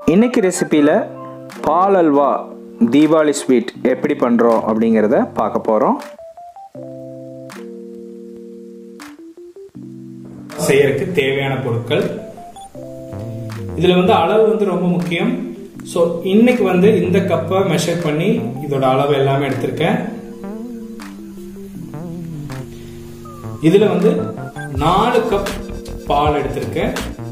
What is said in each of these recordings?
இன்னைக்கு ரெசிப்பியில் பால் அல்வா தீபாவளி ஸ்வீட் எப்படி பண்ணுறோம் அப்படிங்கிறத பார்க்க போகிறோம் செய்யறதுக்கு தேவையான பொருட்கள் இதுல வந்து அளவு வந்து ரொம்ப முக்கியம் ஸோ இன்னைக்கு வந்து இந்த கப்பை மெஷர் பண்ணி இதோட அளவு எல்லாமே எடுத்திருக்கேன் இதுல வந்து நாலு கப் பால் எடுத்திருக்கேன்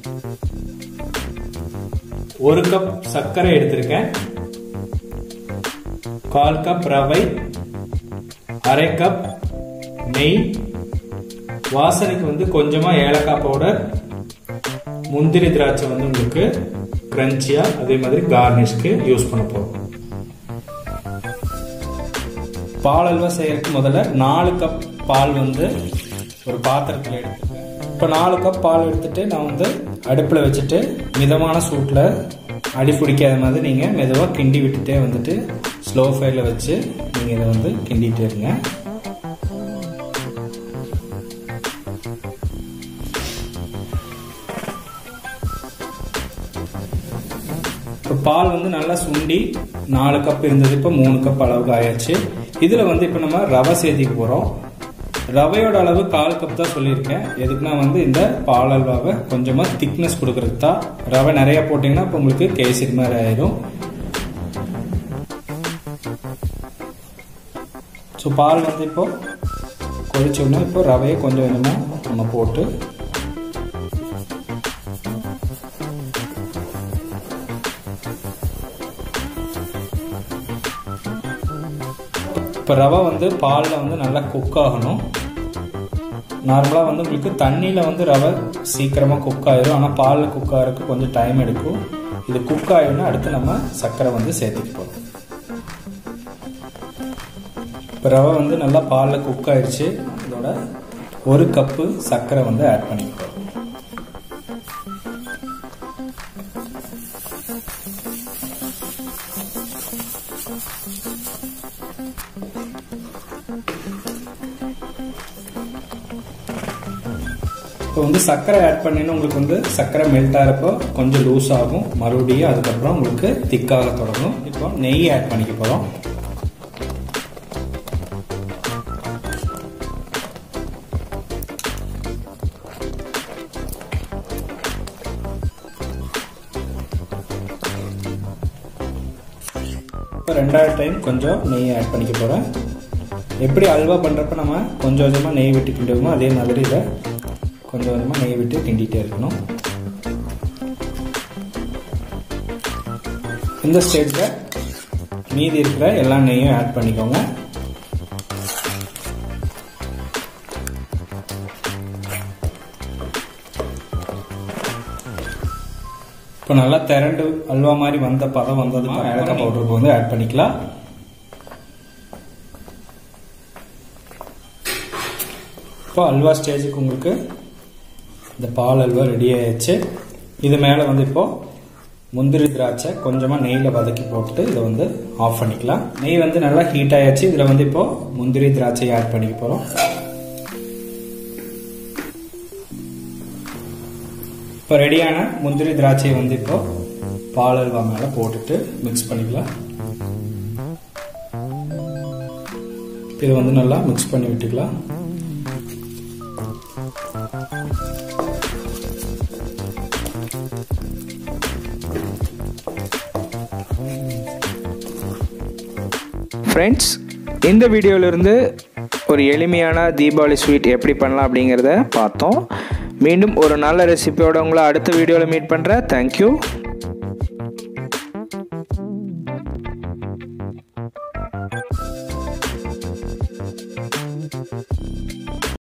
ஒரு கப் சர்க்கரை எடுத்திருக்கேன் கால் கப் ரவை அரை கப் நெய் வாசனைக்கு வந்து கொஞ்சமா ஏலக்காய் பவுடர் முந்திரி திராட்சை வந்து உங்களுக்கு கிரன்ச்சியா அதே மாதிரி கார்னிஷ்க்கு யூஸ் பண்ண போறோம் பால் அல்வா செய்யறதுக்கு முதல்ல நாலு கப் பால் வந்து ஒரு பாத்திரத்தில் எடுத்துருக்கேன் இப்போ நாலு கப் பால் எடுத்துட்டு நான் வந்து அடுப்பில் வச்சுட்டு மிதமான சூட்டில் அடி பிடிக்காத மாதிரி நீங்கள் மெதுவாக கிண்டி விட்டுட்டே வந்துட்டு ஸ்லோ ஃபயரில் வச்சு நீங்கள் இதை வந்து கிண்டிகிட்டே இருங்க இப்போ பால் வந்து நல்லா சுண்டி நாலு கப் இருந்தது இப்போ மூணு கப் அளவுக்கு ஆயாச்சு இதில் வந்து இப்போ நம்ம ரவை சேர்த்திக்க போகிறோம் ரவையோட அளவு கால் கப் தான் சொல்லியிருக்கேன் எதுக்குன்னா வந்து இந்த பால் அல்வாவை கொஞ்சமாக திக்னஸ் கொடுக்கறதுக்கு தான் ரவை நிறைய போட்டிங்கன்னா இப்போ உங்களுக்கு கேசரி மாதிரி ஆயிடும் ஸோ பால் வந்து இப்போ கொதிச்ச உடனே இப்போ ரவையை கொஞ்சம் கொஞ்சமாக நம்ம போட்டு இப்போ ரவை வந்து பாலில் வந்து நல்லா குக் ஆகணும் நார்மலாக வந்து உங்களுக்கு தண்ணியில் வந்து ரவை சீக்கிரமாக குக் ஆயிரும் ஆனால் பாலில் குக் ஆகிறதுக்கு கொஞ்சம் டைம் எடுக்கும் இது குக் ஆகிடும்னா அடுத்து நம்ம சர்க்கரை வந்து சேர்த்துக்க போகிறோம் இப்போ ரவை வந்து நல்லா பாலில் குக் ஆயிடுச்சு இதோட ஒரு கப்பு சர்க்கரை வந்து ஆட் பண்ணிக்க போகிறோம் இப்போ வந்து சர்க்கரை ஆட் பண்ணினா உங்களுக்கு வந்து சர்க்கரை மெல்ட் ஆகிறப்போ கொஞ்சம் லூஸ் ஆகும் மறுபடியும் அதுக்கப்புறம் உங்களுக்கு திக்காக தொடங்கும் இப்போ நெய் ஆட் பண்ணிக்க போகிறோம் இப்போ ரெண்டாவது டைம் கொஞ்சம் நெய் ஆட் பண்ணிக்க போகிறேன் எப்படி அல்வா பண்ணுறப்ப நம்ம கொஞ்சம் கொஞ்சமாக நெய் விட்டு கிண்டுவோமோ அதே மாதிரி இதை கொஞ்சம் கொஞ்சமாக நெய் விட்டு கிண்டிகிட்டே இருக்கணும் இந்த ஸ்டேஜில் மீதி இருக்கிற எல்லா நெய்யும் ஆட் பண்ணிக்கோங்க இப்போ நல்லா திரண்டு அல்வா மாதிரி வந்த பதம் வந்ததுமா ஏலக்காய் பவுடருக்கு வந்து ஆட் பண்ணிக்கலாம் இப்போ அல்வா ஸ்டேஜுக்கு உங்களுக்கு இந்த பால் அல்வா ரெடி ஆயிடுச்சு இது மேலே வந்து இப்போ முந்திரி திராட்சை கொஞ்சமாக நெய்யில் வதக்கி போட்டுட்டு இதை வந்து ஆஃப் பண்ணிக்கலாம் நெய் வந்து நல்லா ஹீட் ஆயாச்சு இதில் வந்து இப்போ முந்திரி திராட்சையை ஆட் பண்ணிக்க போகிறோம் இப்போ ரெடியான முந்திரி திராட்சையை வந்து இப்போ பால் அல்வா மேலே போட்டுட்டு மிக்ஸ் பண்ணிக்கலாம் இதை வந்து நல்லா மிக்ஸ் பண்ணி விட்டுக்கலாம் ஃப்ரெண்ட்ஸ் இந்த வீடியோவிலிருந்து ஒரு எளிமையான தீபாவளி ஸ்வீட் எப்படி பண்ணலாம் அப்படிங்கிறத பார்த்தோம் மீண்டும் ஒரு நல்ல ரெசிபியோட உங்களை அடுத்த வீடியோவில் மீட் பண்ணுறேன் தேங்க்யூ